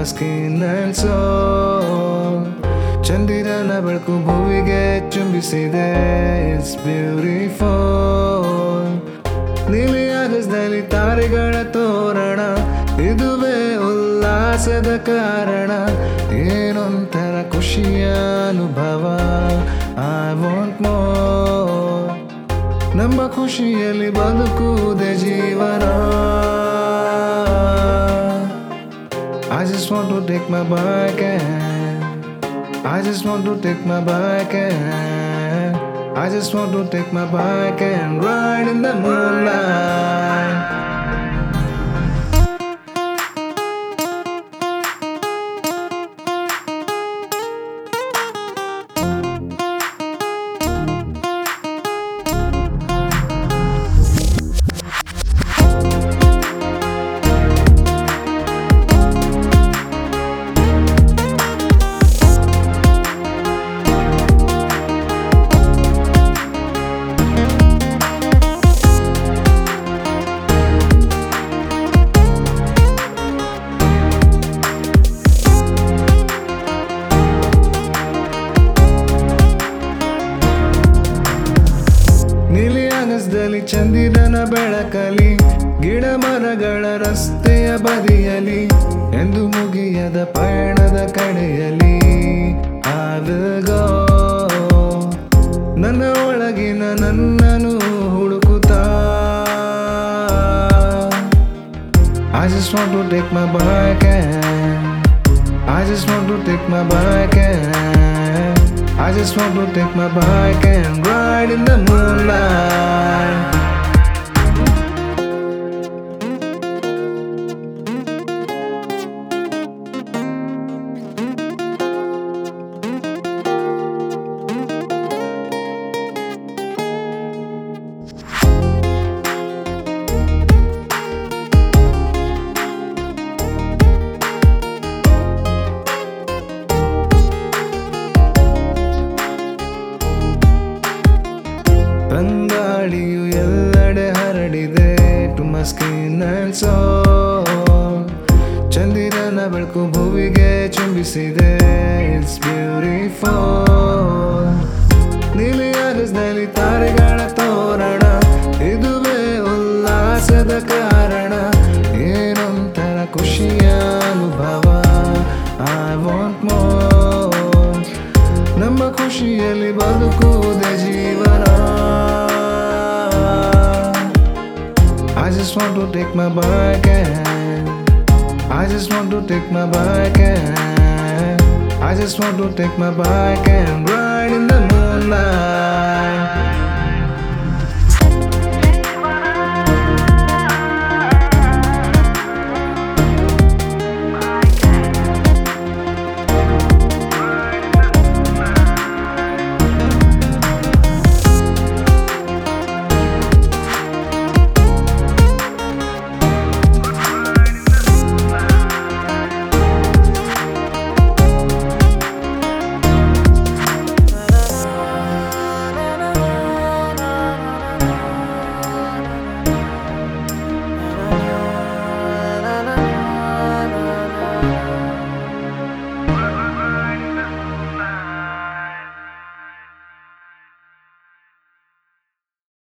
Skin and soul ಚಂದಿರನ ಬೆಳಕು ಭೂವಿಗೆ ಚುಂಬಿಸಿದೆ ಇಟ್ಸ್ ಬ್ಯೂಟಿಫುಲ್ ನೀಲಿ ಆಗಸದಲ್ಲಿ ತಾರೆಗಳ ತೋರಣ ಇದುವೇ ಉಲ್ಲಾಸದ ಕಾರಣ ಏನೊಂಥರ ಖುಷಿಯ ಅನುಭವ ಐ ವಾಂಟ್ ಮೋರ್ ನಮ್ಮ ಖುಷಿಯಲ್ಲಿ ಬದುಕುವುದೇ ಜೀವನ I just want to take my bike and I just want to take my bike and I just want to take my bike and ride in the moonlight. ನೀಲಿ ಆಗಸದಲ್ಲಿ ಚಂದಿರನ ಬೆಳಕಲಿ ಗಿಡ ಮರಗಳ ರಸ್ತೆಯ ಬದಿಯಲಿ ಎಂದು ಮುಗಿಯದ ಪಯಣದ ಕಡೆಯಲ್ಲಿ I will go. ನನ್ನ ಒಳಗಿನ ನನ್ನನು ಹುಡುಕುತ್ತಾ I just want to take my bike and I just want to take my bike and I just want to take my bike and ride in the moonlight. ರಂಗಾಳಿಯು ಎಲ್ಲೆಡೆ ಹರಡಿದೆ to my skin and soul ಚಂದಿರನ ಬೆಳಕು ಭೂವಿಗೆ ಚುಂಬಿಸಿದೆ it's beautiful ನೀಲಿ ಆಗಸದಲ್ಲಿ ತಾರೆಗಳ ತೋರಣ ಇದುವೇ ಉಲ್ಲಾಸದ ಕಾರಣ ಏನೊಂಥರ ಖುಷಿಯ ಅನುಭವ ಐ ವಾಂಟ್ ಮೋರ್ ನಮ್ಮ ಖುಷಿಯಲ್ಲಿ ಬದುಕುವುದೇ ಜೀವನ I just want to take my bike and I just want to take my bike and I just want to take my bike and ride in the moonlight.